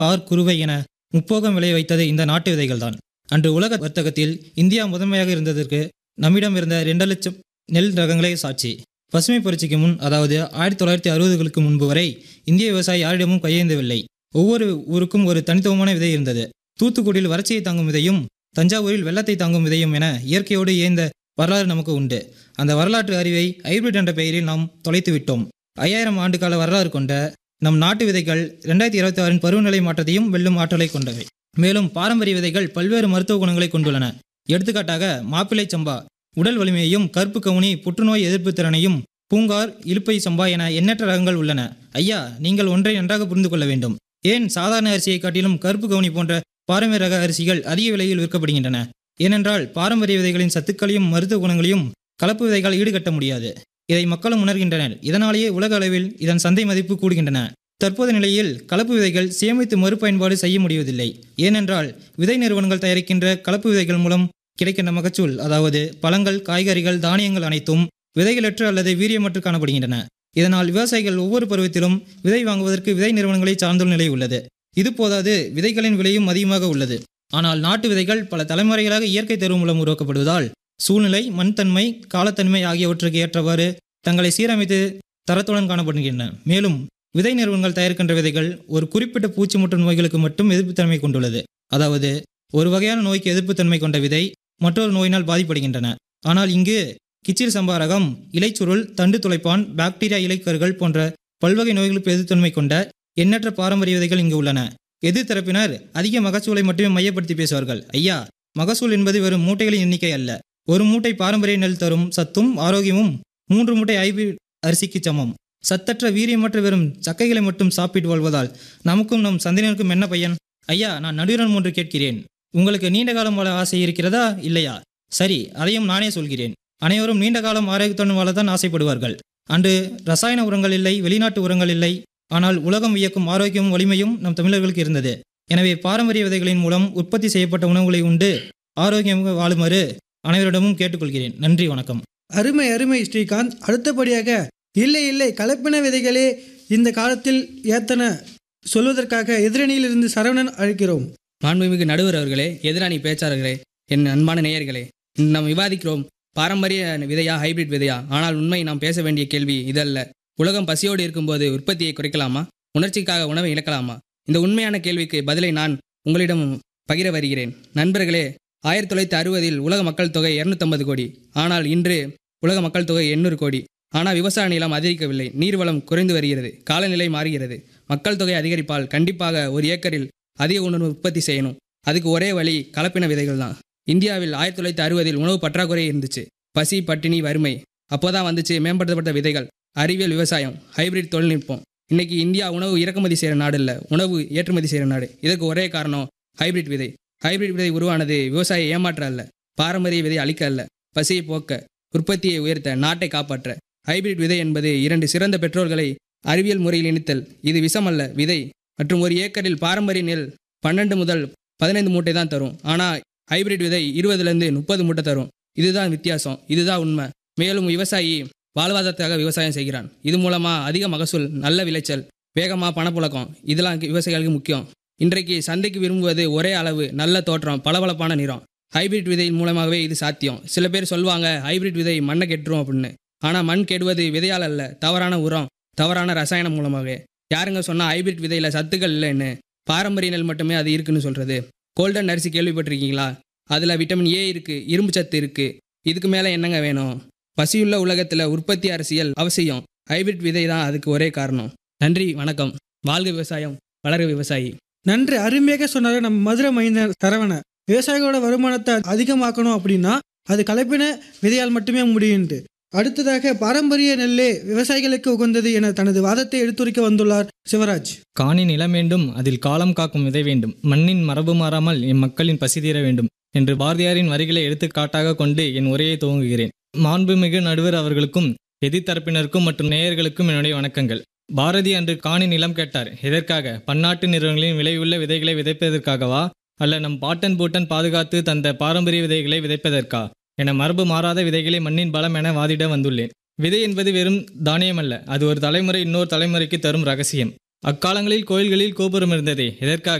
பார் குருவை என முப்போகம் விளைய வைத்தது இந்த நாட்டு விதைகள்தான் அன்று உலக வர்த்தகத்தில் இந்தியா முதன்மையாக இருந்ததற்கு நம்மிடம் இருந்த ரெண்டு லட்சம் நெல் ரகங்களே சாட்சி பசுமை புரட்சிக்கு முன் அதாவது ஆயிரத்தி தொள்ளாயிரத்தி அறுபதுகளுக்கு முன்பு வரை இந்திய விவசாயி யாரிடமும் கையேந்தவில்லை ஒவ்வொரு ஊருக்கும் ஒரு தனித்துவமான விதை இருந்தது தூத்துக்குடியில் வறட்சியை தாங்கும் விதையும் தஞ்சாவூரில் வெள்ளத்தை தாங்கும் விதையும் என இயற்கையோடு இயந்த வரலாறு நமக்கு உண்டு அந்த வரலாற்று அறிவை ஹைபிரிட் என்ற பெயரில் நாம் தொலைத்து விட்டோம் ஐயாயிரம் ஆண்டு கால வரலாறு கொண்ட நம் நாட்டு விதைகள் ரெண்டாயிரத்தி இருபத்தி ஆறின் பருவநிலை மாற்றத்தையும் வெல்லும் ஆற்றலை கொண்டவை மேலும் பாரம்பரிய விதைகள் பல்வேறு மருத்துவ குணங்களை கொண்டுள்ளன எடுத்துக்காட்டாக மாப்பிள்ளை சம்பா உடல் வலிமையையும் கருப்பு கவுனி புற்றுநோய் எதிர்ப்பு திறனையும் பூங்கார் இலுப்பை சம்பா என எண்ணற்ற ரகங்கள் உள்ளன ஐயா நீங்கள் ஒன்றை நன்றாக புரிந்து கொள்ள வேண்டும் ஏன் சாதாரண அரிசியை காட்டிலும் கருப்பு கவுனி போன்ற பாரம்பரிய ரக அரிசிகள் அதிக விலையில் விற்கப்படுகின்றன ஏனென்றால் பாரம்பரிய விதைகளின் சத்துக்களையும் மருத்துவ குணங்களையும் கலப்பு விதைகள் ஈடுகட்ட முடியாது இதை மக்களும் உணர்கின்றனர் இதனாலேயே உலக அளவில் இதன் சந்தை மதிப்பு கூடுகின்றன தற்போதைய நிலையில் கலப்பு விதைகள் சேமித்து மறுபயன்பாடு செய்ய முடிவதில்லை ஏனென்றால் விதை நிறுவனங்கள் தயாரிக்கின்ற கலப்பு விதைகள் மூலம் கிடைக்கின்ற மகச்சூல் அதாவது பழங்கள் காய்கறிகள் தானியங்கள் அனைத்தும் விதைகளற்று அல்லது வீரியமற்று காணப்படுகின்றன இதனால் விவசாயிகள் ஒவ்வொரு பருவத்திலும் விதை வாங்குவதற்கு விதை நிறுவனங்களை சார்ந்துள்ள நிலை உள்ளது இது போதாது விதைகளின் விலையும் அதிகமாக உள்ளது ஆனால் நாட்டு விதைகள் பல தலைமுறைகளாக இயற்கை தேர்வு மூலம் உருவாக்கப்படுவதால் சூழ்நிலை மண்தன்மை காலத்தன்மை ஆகியவற்றுக்கு ஏற்றவாறு தங்களை சீரமைத்து தரத்துடன் காணப்படுகின்றன மேலும் விதை நிறுவனங்கள் தயாரிக்கின்ற விதைகள் ஒரு குறிப்பிட்ட பூச்சி மற்றும் நோய்களுக்கு மட்டும் எதிர்ப்புத்தன்மை கொண்டுள்ளது அதாவது ஒரு வகையான நோய்க்கு எதிர்ப்புத்தன்மை கொண்ட விதை மற்றொரு நோயினால் பாதிப்படுகின்றன ஆனால் இங்கு கிச்சில் சம்பா ரகம் இலைச்சுருள் தண்டு துளைப்பான் பாக்டீரியா இலைக்கருகள் போன்ற பல்வகை நோய்களுக்கு எதிர்த்தன்மை கொண்ட எண்ணற்ற பாரம்பரிய விதைகள் இங்கு உள்ளன எதிர் தரப்பினர் அதிக மகசூலை மட்டுமே மையப்படுத்தி பேசுவார்கள் ஐயா மகசூல் என்பது வெறும் மூட்டைகளின் எண்ணிக்கை அல்ல ஒரு மூட்டை பாரம்பரிய நெல் தரும் சத்தும் ஆரோக்கியமும் மூன்று மூட்டை ஹைபிரிட் அரிசிக்கு சமம் சத்தற்ற வீரியமற்ற வெறும் சக்கைகளை மட்டும் சாப்பிட்டு வாழ்வதால் நமக்கும் நம் சந்ததியினருக்கும் என்ன பையன் ஐயா நான் நடுவரன் ஒன்று கேட்கிறேன் உங்களுக்கு நீண்ட காலம் வாழ ஆசை இருக்கிறதா இல்லையா சரி அதையும் நானே சொல்கிறேன் அனைவரும் நீண்ட காலம் ஆரோக்கியத்துடன் வாழத்தான் ஆசைப்படுவார்கள் அன்று ரசாயன உரங்கள் இல்லை வெளிநாட்டு உரங்கள் இல்லை ஆனால் உலகம் வியக்கும் ஆரோக்கியமும் வலிமையும் நம் தமிழர்களுக்கு இருந்தது எனவே பாரம்பரிய விதைகளின் மூலம் உற்பத்தி செய்யப்பட்ட உணவுகளை உண்டு ஆரோக்கியமாக வாழுமாறு அனைவரிடமும் கேட்டுக்கொள்கிறேன் நன்றி வணக்கம் அருமை அருமை ஸ்ரீகாந்த் அடுத்தபடியாக இல்லை இல்லை கலப்பின விதைகளே இந்த காலத்தில் ஏத்தன சொல்வதற்காக எதிரணியில் இருந்து சரவணன் அழைக்கிறோம் மாண்புமிகு நடுவர் அவர்களே எதிராணி பேச்சாளர்களே என் அன்பான நேயர்களே இன்று நாம் விவாதிக்கிறோம் பாரம்பரிய விதையா ஹைபிரிட் விதையா ஆனால் உண்மை நாம் பேச வேண்டிய கேள்வி இதல்ல உலகம் பசியோடு இருக்கும்போது உற்பத்தியை குறைக்கலாமா உணர்ச்சிக்காக உணவை இழக்கலாமா இந்த உண்மையான கேள்விக்கு பதிலை நான் உங்களிடம் பகிர வருகிறேன் நண்பர்களே ஆயிரத்தி தொள்ளாயிரத்தி அறுபதில் உலக மக்கள் தொகை இருநூத்தம்பது கோடி ஆனால் இன்று உலக மக்கள் தொகை எண்ணூறு கோடி ஆனால் விவசாய நிலம் அதிகரிக்கவில்லை நீர்வளம் குறைந்து வருகிறது காலநிலை மாறுகிறது மக்கள் தொகை அதிகரிப்பால் கண்டிப்பாக ஒரு ஏக்கரில் அதிக உணவு உற்பத்தி செய்யணும் அதுக்கு ஒரே வழி கலப்பின விதைகள் தான் இந்தியாவில் ஆயிரத்தி தொள்ளாயிரத்தி அறுபதில் உணவு பற்றாக்குறை இருந்துச்சு பசி பட்டினி வறுமை அப்போதான் வந்துச்சு மேம்படுத்தப்பட்ட விதைகள் அறிவியல் விவசாயம் ஹைபிரிட் தொழில்நுட்பம் இன்னைக்கு இந்தியா உணவு இறக்குமதி செய்கிற நாடு இல்லை உணவு ஏற்றுமதி செய்கிற நாடு இதற்கு ஒரே காரணம் ஹைபிரிட் விதை ஹைபிரிட் விதை உருவானது விவசாய ஏமாற்ற அல்ல பாரம்பரிய விதை அழிக்க அல்ல பசியை போக்க உற்பத்தியை உயர்த்த நாட்டை காப்பாற்ற ஹைபிரிட் விதை என்பது இரண்டு சிறந்த பெற்றோர்களை அறிவியல் முறையில் இணைத்தல் இது விஷமல்ல விதை மற்றும் ஒரு ஏக்கரில் பாரம்பரிய நெல் பன்னெண்டு முதல் பதினைந்து மூட்டை தான் தரும் ஆனால் ஹைபிரிட் விதை இருபதுலேருந்து முப்பது மூட்டை தரும் இதுதான் வித்தியாசம் இதுதான் உண்மை மேலும் விவசாயி வாழ்வாதாரத்துக்காக விவசாயம் செய்கிறான் இது மூலமா அதிக மகசூல் நல்ல விளைச்சல் வேகமா பணப்புழக்கம் இதெல்லாம் விவசாயிகளுக்கு முக்கியம் இன்றைக்கு சந்தைக்கு விரும்புவது ஒரே அளவு நல்ல தோற்றம் பளபளப்பான நிறம் ஹைபிரிட் விதையின் மூலமாகவே இது சாத்தியம் சில பேர் சொல்லுவாங்க ஹைபிரிட் விதை மண்ணை கெட்டுரும் அப்படின்னு ஆனால் மண் கெடுவது விதையால் அல்ல தவறான உரம் தவறான ரசாயனம் மூலமாகவே யாருங்க சொன்னா ஹைபிரிட் விதையில சத்துக்கள் இல்லைன்னு பாரம்பரிய நெல் மட்டுமே அது இருக்குன்னு சொல்றது கோல்டன் அரிசி கேள்விப்பட்டிருக்கீங்களா அதில் விட்டமின் ஏ இருக்கு இரும்பு சத்து இருக்கு இதுக்கு மேலே என்னங்க வேணும் பசியுள்ள உலகத்தில் உற்பத்தி அரசியல் அவசியம் ஹைபிரிட் விதை தான் அதுக்கு ஒரே காரணம் நன்றி வணக்கம் வாழ்க விவசாயம் வளர்க விவசாயி நன்றி அருமையாக சொன்னாரு நம்ம மதுரை மைந்தர் சரவண விவசாயிகளோட வருமானத்தை அதிகமாக்கணும் அப்படின்னா அது கலப்பின விதையால் மட்டுமே முடியுண்டு அடுத்ததாக பாரம்பரிய நெல்லே விவசாயிகளுக்கு உகந்தது என தனது வாதத்தை எடுத்துரைக்க வந்துள்ளார் சிவராஜ் காணி நிலம் வேண்டும் அதில் காலம் காக்கும் விதை வேண்டும் மண்ணின் மரபு மாறாமல் என் மக்களின் பசி தீர வேண்டும் என்று பாரதியாரின் வரிகளை எடுத்துக்காட்டாக கொண்டு என் உரையை துவங்குகிறேன் மாண்புமிகு நடுவர் அவர்களுக்கும் எதிர்த்தரப்பினருக்கும் மற்றும் நேயர்களுக்கும் என்னுடைய வணக்கங்கள் பாரதி அன்று காணி நிலம் கேட்டார் எதற்காக பன்னாட்டு நிறுவனங்களின் விலையுள்ள விதைகளை விதைப்பதற்காகவா அல்ல நம் பாட்டன் பூட்டன் பாதுகாத்து தந்த பாரம்பரிய விதைகளை விதைப்பதற்கா என மரபு மாறாத விதைகளை மண்ணின் பலம் என வாதிட வந்துள்ளேன் விதை என்பது வெறும் தானியம் அல்ல அது ஒரு தலைமுறை இன்னொரு தலைமுறைக்கு தரும் ரகசியம் அக்காலங்களில் கோயில்களில் கோபுரம் இருந்ததே எதற்காக